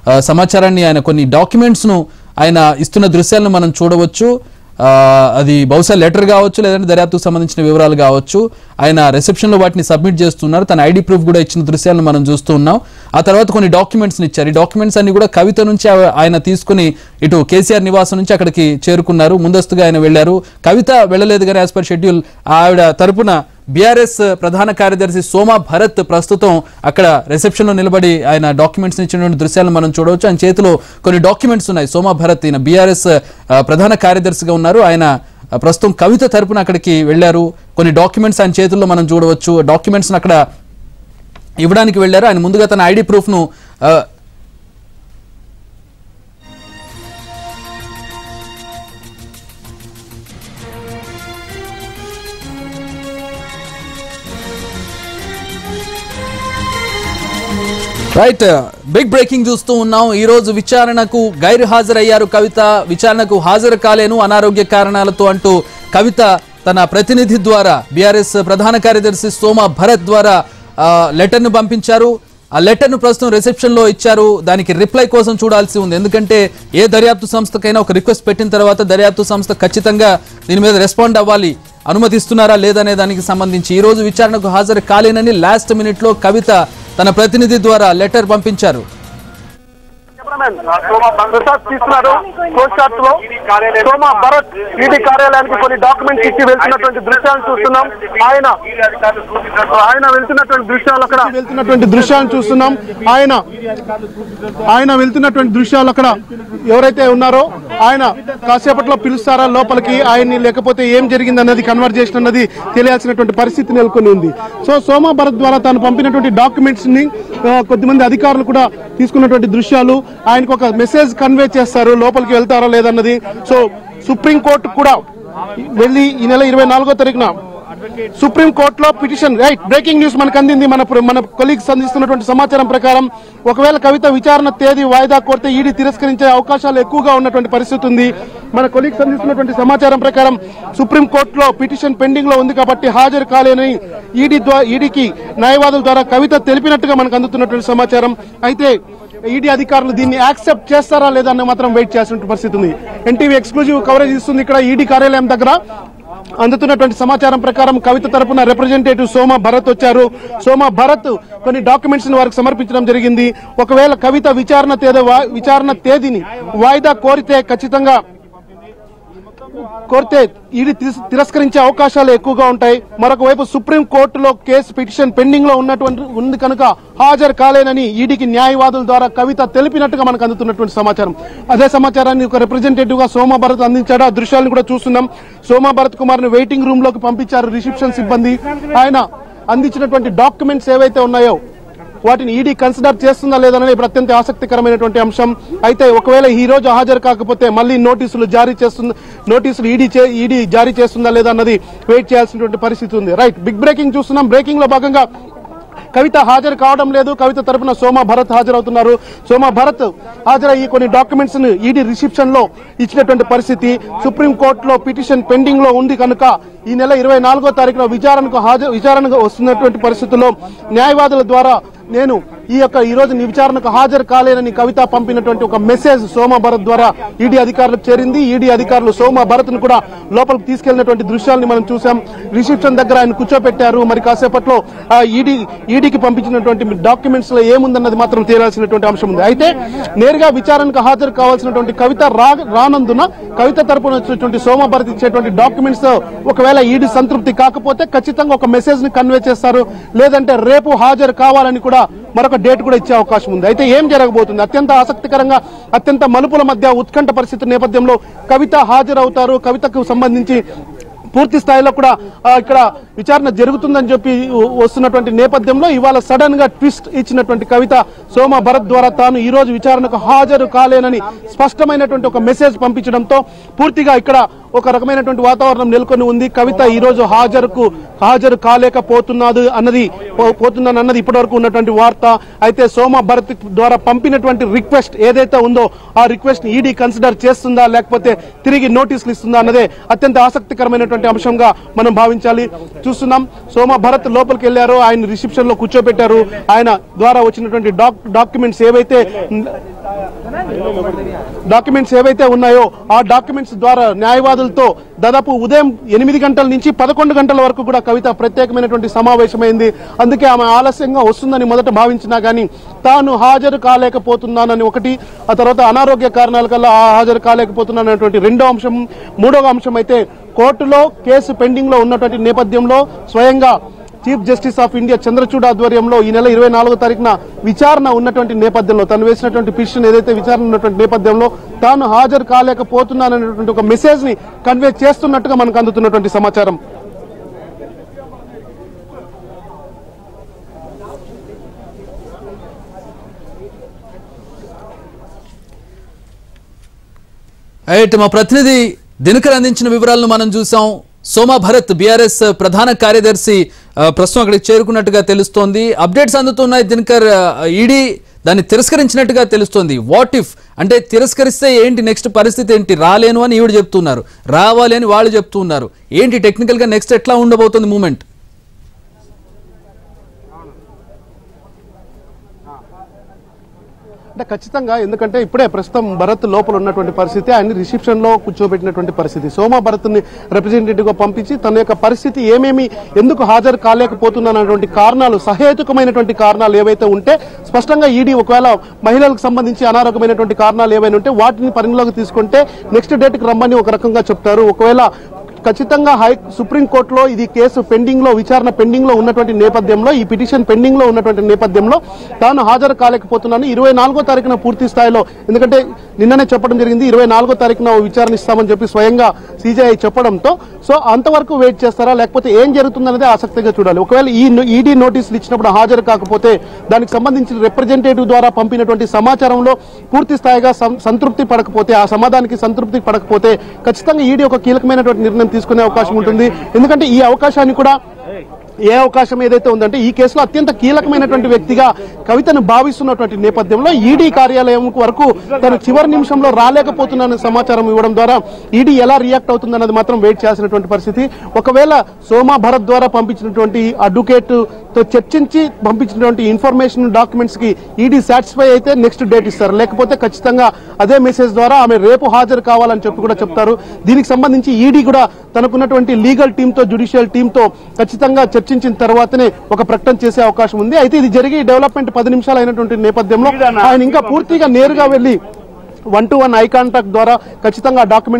ఆ, సమాచారాన్ని ఆయన కొన్ని డాక్యుమెంట్స్ ను ఆయన ఇస్తున్న దృశ్యాలను మనం చూడవచ్చు ఆ, అది బహుశా లెటర్ కావచ్చు లేదంటే దర్యాప్తుకు సంబంధించిన వివరాలు కావచ్చు ఆయన రిసెప్షన్ లో వాటిని సబ్మిట్ చేస్తున్నారు తన ఐడి ప్రూఫ్ కూడా ఇచ్చిన దృశ్యాలను మనం చూస్తూ ఉన్నాం ఆ తర్వాత కొన్ని డాక్యుమెంట్స్ ఇచ్చారు ఈ డాక్యుమెంట్స్ అన్ని కూడా కవిత నుంచి ఆ- ఆయన తీసుకుని ఇటు కేసీఆర్ నివాసం నుంచి అక్కడికి చేరుకున్నారు ముందస్తుగా ఆయన వెళ్లారు కవిత వెళ్ళలేదు కానీ యాజ్ పర్ షెడ్యూల్ ఆవిడ తరపున బీఆర్ఎస్ ప్రధాన కార్యదర్శి సోమా భరత్ ప్రస్తుతం అక్కడ రిసెప్షన్ లో నిలబడి ఆయన డాక్యుమెంట్స్ ఇచ్చినటువంటి దృశ్యాలను మనం చూడవచ్చు ఆయన చేతిలో కొన్ని డాక్యుమెంట్స్ ఉన్నాయి సోమా భరత్ ఈయన బీఆర్ఎస్ ప్రధాన కార్యదర్శిగా ఉన్నారు ఆయన ఆ, ప్రస్తుతం కవిత తరపున అక్కడికి వెళ్లారు కొన్ని డాక్యుమెంట్స్ ఆయన చేతుల్లో మనం చూడవచ్చు డాక్యుమెంట్స్ అక్కడ ఇవ్వడానికి వెళ్లారు ఆయన ముందుగా తన ఐడి ప్రూఫ్ ను ఆ, రైట్ బిగ్ బ్రేకింగ్ చూస్తూ ఉన్నాం ఈ రోజు విచారణకు గైరు హాజరయ్యారు కవిత విచారణకు హాజరు కాలేను అనారోగ్య కారణాలతో అంటూ కవిత తన ప్రతినిధి ద్వారా బీఆర్ఎస్ ప్రధాన కార్యదర్శి సోమ భరత్ ద్వారా లెటర్ ను పంపించారు ఆ లెటర్ ను ప్రస్తుతం రిసెప్షన్ లో ఇచ్చారు దానికి రిప్లై కోసం చూడాల్సి ఉంది ఎందుకంటే ఏ దర్యాప్తు సంస్థకైనా ఒక రిక్వెస్ట్ పెట్టిన తర్వాత దర్యాప్తు సంస్థ ఖచ్చితంగా దీని మీద రెస్పాండ్ అవ్వాలి అనుమతిస్తున్నారా లేదనే దానికి సంబంధించి ఈ రోజు విచారణకు హాజరు కాలేనని లాస్ట్ మినిట్ లో కవిత తన ప్రతినిధి ద్వారా లెటర్ పంపించారు కెమెరామెన్ ప్రసాద్ తీస్తున్నారు పోస్ట్ కార్డ్ లో సోమా భరత్ ఈడీ కార్యాలయానికి కొన్ని డాక్యుమెంట్స్ ఇచ్చి వెళ్తున్నటువంటి దృశ్యాలను చూస్తున్నాం ఆయన ఆయన వెళ్తున్నటువంటి దృశ్యాలు అక్కడ వెళ్తున్నటువంటి దృశ్యాలను చూస్తున్నాం ఆయన ఆయన వెళ్తున్నటువంటి దృశ్యాలు అక్కడ ఎవరైతే ఉన్నారో ఆయన కాసేపట్లో పిలుస్తారా లోపలికి ఆయన్ని లేకపోతే ఏం జరిగింది అన్నది కన్వర్జేషన్ అన్నది తెలియాల్సినటువంటి పరిస్థితి నెలకొని ఉంది సో సోమా భరత్ ద్వారా తాను పంపినటువంటి డాక్యుమెంట్స్ ని ఆ, కొద్దిమంది అధికారులు కూడా తీసుకున్నటువంటి దృశ్యాలు ఆయనకు ఒక మెసేజ్ కన్వే చేస్తారు లోపలికి వెళ్తారా లేదన్నది సో సుప్రీం కోర్టు కూడా వెళ్ళి ఈ నెల ఇరవై నాలుగో తారీఖున సుప్రీం కోర్టులో పిటిషన్ రైట్ బ్రేకింగ్ న్యూస్ మనకు అందింది మన మన కొలీగ్స్ అందిస్తున్నటువంటి సమాచారం ప్రకారం ఒకవేళ కవిత విచారణ తేదీ వాయిదా కోరితే ఈడీ తిరస్కరించే అవకాశాలు ఎక్కువగా ఉన్నటువంటి పరిస్థితి ఉంది మన కొలీగ్స్ అందిస్తున్నటువంటి సమాచారం ప్రకారం సుప్రీం కోర్టులో పిటిషన్ పెండింగ్ లో ఉంది కాబట్టి హాజరు కాలేని ఈడీ ద్వారా ఈడీకి న్యాయవాదుల ద్వారా కవిత తెలిపినట్టుగా మనకు అందుతున్నటువంటి సమాచారం అయితే ఈడీ అధికారులు దీన్ని యాక్సెప్ట్ చేస్తారా లేదా అని మాత్రం వెయిట్ చేయాల్సిన పరిస్థితి ఉంది ఎన్టీవీ ఎక్స్క్లూజివ్ కవరేజ్ ఇస్తుంది ఇక్కడ ఈడీ కార్యాలయం దగ్గర అందుతున్నటువంటి సమాచారం ప్రకారం కవిత తరపున రిప్రజెంటేటివ్ సోమ భరత్ వచ్చారు సోమ భరత్ కొన్ని డాక్యుమెంట్స్ వారికి సమర్పించడం జరిగింది ఒకవేళ కవిత విచారణ తేదీ వా- విచారణ తేదీని వాయిదా కోరితే ఖచ్చితంగా కోరితే ఈడీ తిరస్- తిరస్కరించే అవకాశాలు ఎక్కువగా ఉంటాయి మరొక వైపు సుప్రీం కోర్టులో కేసు పిటిషన్ పెండింగ్ లో ఉన్నటువంటి ఉంది కనుక హాజరు కాలేనని ఈడీకి న్యాయవాదుల ద్వారా కవిత తెలిపినట్టుగా మనకు అందుతున్నటువంటి సమాచారం అదే సమాచారాన్ని ఒక రిప్రజెంటేటివ్ గా సోమా భరత్ అందించాడు ఆ దృశ్యాలను కూడా చూస్తున్నాం సోమా భరత్ కుమార్ ని వెయిటింగ్ రూమ్ లోకి పంపించారు రిసెప్షన్ సిబ్బంది ఆయన అందించినటువంటి డాక్యుమెంట్స్ ఏవైతే ఉన్నాయో వాటిని ఈడీ కన్సిడర్ చేస్తుందా లేదనేది ఇప్పుడు అత్యంత ఆసక్తికరమైనటువంటి అంశం అయితే ఒకవేళ ఈ రోజు హాజరు కాకపోతే మళ్ళీ నోటీసులు జారీ చేస్తుంది నోటీసులు ఈడీ ఈడీ జారీ చేస్తుందా లేదా అన్నది వెయిట్ చేయాల్సినటువంటి పరిస్థితి ఉంది రైట్ బిగ్ బ్రేకింగ్ చూస్తున్నాం బ్రేకింగ్ లో భాగంగా కవిత హాజరు కావడం లేదు కవిత తరపున సోమా భరత్ హాజరవుతున్నారు సోమా భరత్ హాజరయ్యి కొన్ని డాక్యుమెంట్స్ ను ఈడీ రిసెప్షన్ లో ఇచ్చినటువంటి పరిస్థితి సుప్రీం కోర్టులో పిటిషన్ పెండింగ్ లో ఉంది కనుక ఈ నెల ఇరవై నాలుగో తారీఖున విచారణకు హాజరు విచారణకు వస్తున్నటువంటి పరిస్థితుల్లో న్యాయవాదుల ద్వారా నేను ఈ యొక్క ఈ రోజు నీ విచారణకు హాజరు కాలేనని కవిత పంపినటువంటి ఒక మెసేజ్ సోమా భరత్ ద్వారా ఈడీ అధికారులకు చేరింది ఈడీ అధికారులు సోమా భరత్ ను కూడా లోపలికి తీసుకెళ్లినటువంటి దృశ్యాలని మనం చూసాం రిసెప్షన్ దగ్గర ఆయన కూర్చోపెట్టారు మరి కాసేపట్లో ఆ ఈడీ ఈడీకి పంపించినటువంటి డాక్యుమెంట్స్ లో ఏముందన్నది మాత్రం తేలాల్సినటువంటి అంశం ఉంది అయితే నేరుగా విచారణకు హాజరు కావాల్సినటువంటి కవిత రా రానందున కవిత తరపున వచ్చినటువంటి సోమా భరత్ ఇచ్చేటువంటి డాక్యుమెంట్స్ తో ఒకవేళ ఈడీ సంతృప్తి కాకపోతే ఖచ్చితంగా ఒక మెసేజ్ ని కన్వే చేస్తారు లేదంటే రేపు హాజరు కావాలని కూడా మరొక డేట్ కూడా ఇచ్చే అవకాశం ఉంది అయితే ఏం జరగబోతుంది అత్యంత ఆసక్తికరంగా అత్యంత మలుపుల మధ్య ఉత్కంఠ పరిస్థితి నేపథ్యంలో కవిత హాజరవుతారు కవితకు సంబంధించి పూర్తి స్థాయిలో కూడా ఆ, ఇక్కడ విచారణ జరుగుతుందని చెప్పి వ- వస్తున్నటువంటి నేపథ్యంలో ఇవాళ సడన్ గా ట్విస్ట్ ఇచ్చినటువంటి కవిత సోమ భరత్ ద్వారా తాను ఈ రోజు విచారణకు హాజరు కాలేనని స్పష్టమైనటువంటి ఒక మెసేజ్ పంపించడంతో పూర్తిగా ఇక్కడ ఒక రకమైనటువంటి వాతావరణం నెలకొని ఉంది కవిత ఈ రోజు హాజరుకు హాజరు కాలేకపోతున్నది అన్నది పో- పోతుందని అన్నది ఇప్పటివరకు ఉన్నటువంటి వార్త అయితే సోమ భరత్ ద్వారా పంపినటువంటి రిక్వెస్ట్ ఏదైతే ఉందో ఆ రిక్వెస్ట్ ఈడీ కన్సిడర్ చేస్తుందా లేకపోతే తిరిగి నోటీసులు ఇస్తుందా అన్నదే అత్యంత ఆసక్తికరమైనటువంటి అంశంగా మనం భావించాలి చూస్తున్నాం సోమ భరత్ లోపలికి వెళ్ళారో ఆయన రిసెప్షన్ లో కూర్చోబెట్టారు ఆయన ద్వారా వచ్చినటువంటి డాక్ డాక్యుమెంట్స్ ఏవైతే డాక్యుమెంట్స్ ఏవైతే ఉన్నాయో ఆ డాక్యుమెంట్స్ ద్వారా న్యాయవాదులతో దాదాపు ఉదయం ఎనిమిది గంటల నుంచి పదకొండు గంటల వరకు కూడా కవిత ప్రత్యేకమైనటువంటి సమావేశమైంది అందుకే ఆమె ఆలస్యంగా వస్తుందని మొదట భావించినా గానీ తాను హాజరు కాలేకపోతున్నానని ఒకటి ఆ తర్వాత అనారోగ్య కారణాల కల్లా ఆ హాజరు కాలేకపోతున్నానటువంటి రెండో అంశం మూడవ అంశం అయితే కోర్టులో కేసు పెండింగ్ లో ఉన్నటువంటి నేపథ్యంలో స్వయంగా chief justice of India Chandrachud ఆధ్వర్యంలో ఈ నెల ఇరవై నాలుగో తారీఖున విచారణ ఉన్నటువంటి నేపథ్యంలో తను వేసినటువంటి పిటిషన్ ఏదైతే విచారణ ఉన్నటువంటి నేపథ్యంలో తాను హాజరు కాలేకపోతున్నాననేటువంటి ఒక మెసేజ్ ని కన్వే చేస్తున్నట్టుగా మనకు అందుతున్నటువంటి సమాచారం రైట్ మా ప్రతినిధి దినకర్ అందించిన వివరాలను మనం చూసాం సోమా భరత్ బీఆర్ఎస్ ప్రధాన కార్యదర్శి ఆ, ప్రస్తుతం అక్కడికి చేరుకున్నట్టుగా తెలుస్తోంది అప్డేట్స్ అందుతున్నాయి దినకర్ ఈడీ దాన్ని తిరస్కరించినట్టుగా తెలుస్తోంది వాట్ ఇఫ్ అంటే తిరస్కరిస్తే ఏంటి నెక్స్ట్ పరిస్థితి ఏంటి రాలేను అని ఈవిడ చెప్తున్నారు రావాలి అని వాళ్ళు చెప్తున్నారు ఏంటి టెక్నికల్ గా నెక్స్ట్ ఎట్లా ఉండబోతుంది మూమెంట్ అంటే ఖచ్చితంగా ఎందుకంటే ఇప్పుడే ప్రస్తుతం భరత్ లోపల ఉన్నటువంటి పరిస్థితి ఆయన రిసెప్షన్ లో కూర్చోబెట్టినటువంటి పరిస్థితి సోమా భరత్ ని రిప్రజెంటేటివ్ గా పంపించి తన యొక్క పరిస్థితి ఏమేమి ఎందుకు హాజరు కాలేకపోతున్నానటువంటి కారణాలు సహేతుకమైనటువంటి కారణాలు ఏవైతే ఉంటే స్పష్టంగా ఈడీ ఒకవేళ మహిళలకు సంబంధించి అనారోగ్యమైనటువంటి కారణాలు ఏవైనా ఉంటే వాటిని పరిగణలోకి తీసుకుంటే నెక్స్ట్ డేట్ కి రమ్మని ఒక రకంగా చెప్తారు ఒకవేళ ఖచ్చితంగా హై సుప్రీంకోర్టులో ఇది కేసు పెండింగ్ లో విచారణ పెండింగ్ లో ఉన్నటువంటి నేపథ్యంలో ఈ పిటిషన్ పెండింగ్ లో ఉన్నటువంటి నేపథ్యంలో తాను హాజరు కాలేకపోతున్నాను ఇరవై నాలుగో తారీఖున పూర్తి స్థాయిలో ఎందుకంటే నిన్ననే చెప్పడం జరిగింది ఇరవై నాలుగో తారీఖున విచారణ ఇస్తామని చెప్పి స్వయంగా సీజీఐ చెప్పడంతో సో అంతవరకు వెయిట్ చేస్తారా లేకపోతే ఏం జరుగుతుందనేది ఆసక్తిగా చూడాలి ఒకవేళ ఈ ఈడీ నోటీసులు ఇచ్చినప్పుడు హాజరు కాకపోతే దానికి సంబంధించిన రిప్రజెంటేటివ్ ద్వారా పంపినటువంటి సమాచారంలో పూర్తి స్థాయిగా సం- సంతృప్తి పడకపోతే ఆ సమాధానానికి సంతృప్తి పడకపోతే ఖచ్చితంగా ఈడీ ఒక కీలకమైనటువంటి నిర్ణయం తీసుకునే అవకాశం ఉంటుంది ఎందుకంటే ఈ అవకాశాన్ని కూడా ఏ అవకాశం ఏదైతే ఉందంటే ఈ కేసులో అత్యంత కీలకమైనటువంటి వ్యక్తిగా కవితను భావిస్తున్నటువంటి నేపథ్యంలో ఈడీ కార్యాలయం వరకు తను చివరి నిమిషంలో రాలేకపోతున్నానని సమాచారం ఇవ్వడం ద్వారా ఈడీ ఎలా రియాక్ట్ అవుతుందన్నది మాత్రం వెయిట్ చేయాల్సినటువంటి పరిస్థితి ఒకవేళ సోమా భరత్ ద్వారా పంపించినటువంటి అడ్వకేట్ తో చర్చించి పంపించినటువంటి ఇన్ఫర్మేషన్ డాక్యుమెంట్స్ కి ఈడీ సాటిస్ఫై అయితే నెక్స్ట్ డేట్ ఇస్తారు లేకపోతే ఖచ్చితంగా అదే మెసేజ్ ద్వారా ఆమె రేపు హాజరు కావాలని చెప్పి కూడా చెప్తారు దీనికి సంబంధించి ఈడీ కూడా తనకున్నటువంటి లీగల్ టీమ్ తో జుడిషియల్ టీమ్ తో ఖచ్చితంగా చర్చించిన తర్వాతనే ఒక ప్రకటన చేసే అవకాశం ఉంది అయితే ఇది జరిగి డెవలప్మెంట్ పది నిమిషాలు అయినటువంటి నేపథ్యంలో ఆయన ఇంకా పూర్తిగా నేరుగా వెళ్లి one to one eye contact ద్వారా ఖచ్చితంగా డాక్యుమెంట్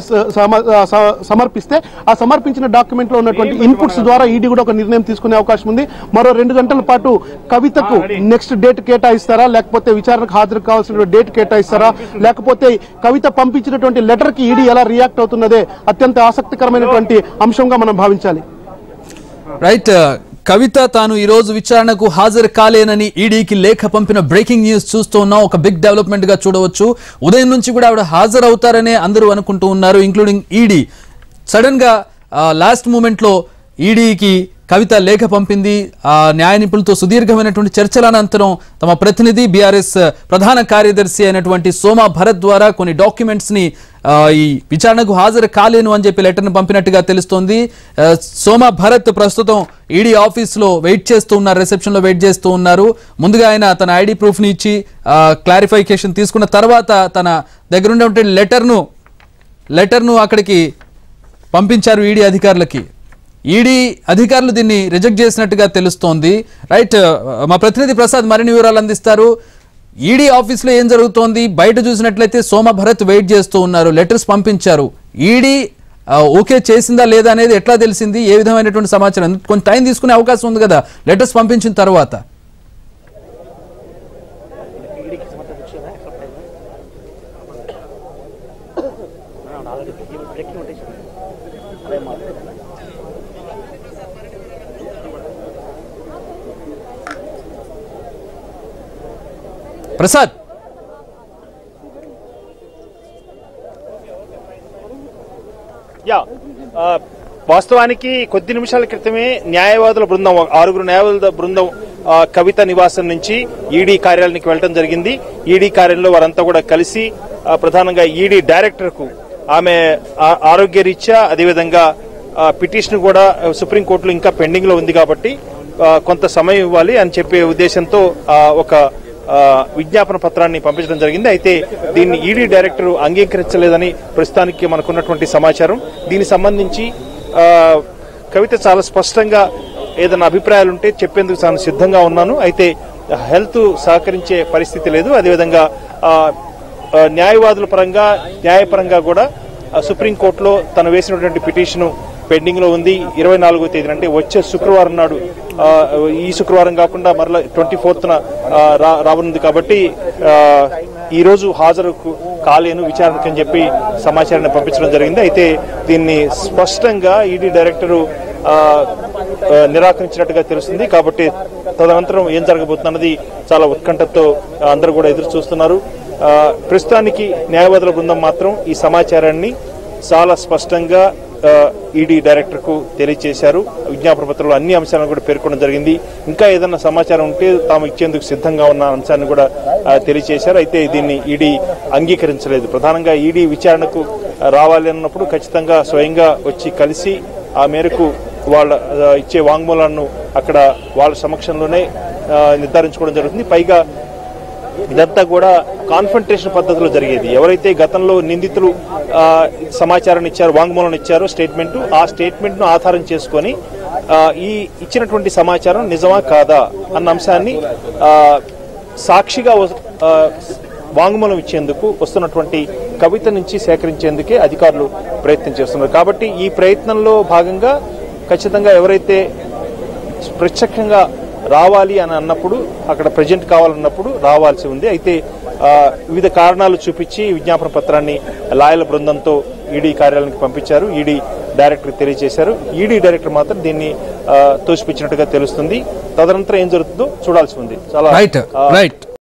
సమర్పిస్తే ఆ సమర్పించిన డాక్యుమెంట్ లో ఉన్నటువంటి ఇన్పుట్స్ ద్వారా ఈడీ కూడా ఒక నిర్ణయం తీసుకునే అవకాశం ఉంది మరో రెండు గంటల పాటు కవితకు నెక్స్ట్ డేట్ కేటాయిస్తారా లేకపోతే విచారణకు హాజరు కావాల్సిన డేట్ కేటాయిస్తారా లేకపోతే కవిత పంపించినటువంటి లెటర్ కి ఈడీ ఎలా రియాక్ట్ అవుతున్నదే అత్యంత ఆసక్తికరమైనటువంటి అంశంగా మనం భావించాలి రైట్ కవిత తాను ఈ రోజు విచారణకు హాజరు కాలేనని ఈడీకి లేఖ పంపిన బ్రేకింగ్ న్యూస్ చూస్తూ ఉన్నాం ఒక బిగ్ డెవలప్మెంట్ గా చూడవచ్చు ఉదయం నుంచి కూడా ఆవిడ హాజరు అవుతారనే అందరూ అనుకుంటూ ఉన్నారు ఇంక్లూడింగ్ ఈడీ సడన్ గా లాస్ట్ మూమెంట్ లో ఈడీకి కవిత లేఖ పంపింది ఆ న్యాయ నిపుణులతో సుదీర్ఘమైనటువంటి చర్చల అనంతరం తమ ప్రతినిధి బీఆర్ఎస్ ప్రధాన కార్యదర్శి అయినటువంటి సోమా భరత్ ద్వారా కొన్ని డాక్యుమెంట్స్ ని ఆ, ఈ విచారణకు హాజరు కాలేను అని చెప్పి లెటర్ను పంపినట్టుగా తెలుస్తోంది ఆ, సోమా భరత్ ప్రస్తుతం ఈడీ ఆఫీస్లో వెయిట్ చేస్తూ ఉన్నారు రిసెప్షన్లో వెయిట్ చేస్తూ ఉన్నారు ముందుగా ఆయన తన ఐడి ప్రూఫ్ని ఇచ్చి క్లారిఫికేషన్ తీసుకున్న తర్వాత తన దగ్గర ఉన్నటువంటి లెటర్ను లెటర్ను అక్కడికి పంపించారు ఈడీ అధికారులకి ఈడీ అధికారులు దీన్ని రిజెక్ట్ చేసినట్టుగా తెలుస్తోంది రైట్ మా ప్రతినిధి ప్రసాద్ మరిన్ని వివరాలు అందిస్తారు ఈడీ ఆఫీస్లో ఏం జరుగుతోంది బయట చూసినట్లయితే సోమ భరత్ వెయిట్ చేస్తూ ఉన్నారు లెటర్స్ పంపించారు ఈడీ ఆ, ఓకే చేసిందా లేదా అనేది ఎట్లా తెలిసింది ఏ విధమైనటువంటి సమాచారం కొంచెం టైం తీసుకునే అవకాశం ఉంది కదా లెటర్స్ పంపించిన తర్వాత ప్రసాద్ యా ఆ, వాస్తవానికి కొద్ది నిమిషాల క్రితమే న్యాయవాదుల బృందం ఆరుగురు న్యాయవాదుల బృందం ఆ, కవిత నివాసం నుంచి ఈడీ కార్యాలయానికి వెళ్ళడం జరిగింది ఈడీ కార్యాలయంలో వారంతా కూడా కలిసి ఆ, ప్రధానంగా ఈడీ డైరెక్టర్ కు ఆమె ఆ- ఆరోగ్య రీత్యా అదేవిధంగా ఆ, పిటిషన్ కూడా సుప్రీంకోర్టులో ఇంకా పెండింగ్ లో ఉంది కాబట్టి ఆ, కొంత సమయం ఇవ్వాలి అని చెప్పే ఉద్దేశంతో ఆ, ఒక ఆ, విజ్ఞాపన పత్రాన్ని పంపించడం జరిగింది అయితే దీన్ని ఈడీ డైరెక్టర్ అంగీకరించలేదని ప్రస్తుతానికి మనకున్నటువంటి సమాచారం దీనికి సంబంధించి ఆ, కవిత చాలా స్పష్టంగా ఏదైనా అభిప్రాయాలు ఉంటే చెప్పేందుకు తాను సిద్ధంగా ఉన్నాను అయితే హెల్త్ సహకరించే పరిస్థితి లేదు అదేవిధంగా ఆ, ఆ, న్యాయవాదుల పరంగా న్యాయపరంగా కూడా ఆ, సుప్రీంకోర్టులో తను వేసినటువంటి పిటిషన్ పెండింగ్ లో ఉంది ఇరవై నాలుగో తేదీన అంటే వచ్చే శుక్రవారం నాడు ఆ, ఈ శుక్రవారం కాకుండా మరలా ట్వంటీ ఫోర్త్న రావనుంది కాబట్టి ఆ, ఈ రోజు హాజరుకు కాలేను విచారణకు అని చెప్పి సమాచారాన్ని పంపించడం జరిగింది అయితే దీన్ని స్పష్టంగా ఈడీ డైరెక్టరు ఆ, ఆ, నిరాకరించినట్టుగా తెలుస్తుంది కాబట్టి తదనంతరం ఏం జరగబోతున్నది చాలా ఉత్కంఠతో అందరూ కూడా ఎదురు చూస్తున్నారు ఆ, ప్రస్తుతానికి న్యాయవాదుల బృందం మాత్రం ఈ సమాచారాన్ని చాలా స్పష్టంగా ఈడీ డైరెక్టర్ కు తెలియజేశారు విజ్ఞాపన పత్రంలో అన్ని అంశాలను కూడా పేర్కొనడం జరిగింది ఇంకా ఏదైనా సమాచారం ఉంటే తాము ఇచ్చేందుకు సిద్ధంగా ఉన్న అంశాన్ని కూడా ఆ, తెలియజేశారు అయితే దీన్ని ఈడీ అంగీకరించలేదు ప్రధానంగా ఈడీ విచారణకు ఆ, రావాలి అన్నప్పుడు ఖచ్చితంగా స్వయంగా వచ్చి కలిసి ఆ మేరకు వాళ్ళ ఆ, ఇచ్చే వాంగ్మూలాలను అక్కడ వాళ్ళ సమక్షంలోనే ఆ, నిర్ధారించుకోవడం జరుగుతుంది పైగా ఇదంతా కూడా కాన్ఫంట్రేషన్ పద్ధతిలో జరిగేది ఎవరైతే గతంలో నిందితులు ఆ, సమాచారాన్ని ఇచ్చారో వాంగ్మూలం ఇచ్చారో స్టేట్మెంట్ ఆ స్టేట్మెంట్ ను ఆధారం చేసుకొని ఆ, ఈ ఇచ్చినటువంటి సమాచారం నిజమా కాదా అన్న అంశాన్ని ఆ, సాక్షిగా వస్- ఆ, వాంగ్మూలం ఇచ్చేందుకు వస్తున్నటువంటి కవిత నుంచి సేకరించేందుకే అధికారులు ప్రయత్నం చేస్తున్నారు కాబట్టి ఈ ప్రయత్నంలో భాగంగా ఖచ్చితంగా ఎవరైతే ప్రత్యక్షంగా రావాలి అని అన్నప్పుడు అక్కడ ప్రజెంట్ కావాలన్నప్పుడు రావాల్సి ఉంది అయితే ఆ, వివిధ కారణాలు చూపించి విజ్ఞాపన పత్రాన్ని లాయల బృందంతో ఈడీ కార్యాలయానికి పంపించారు ఈడీ డైరెక్టర్ తెలియజేశారు ఈడీ డైరెక్టర్ మాత్రం దీన్ని ఆ, తోసిపుచ్చినట్టుగా తెలుస్తుంది తదనంతరం ఏం జరుగుతుందో చూడాల్సి ఉంది చాలా రైట్ ఆ, రైట్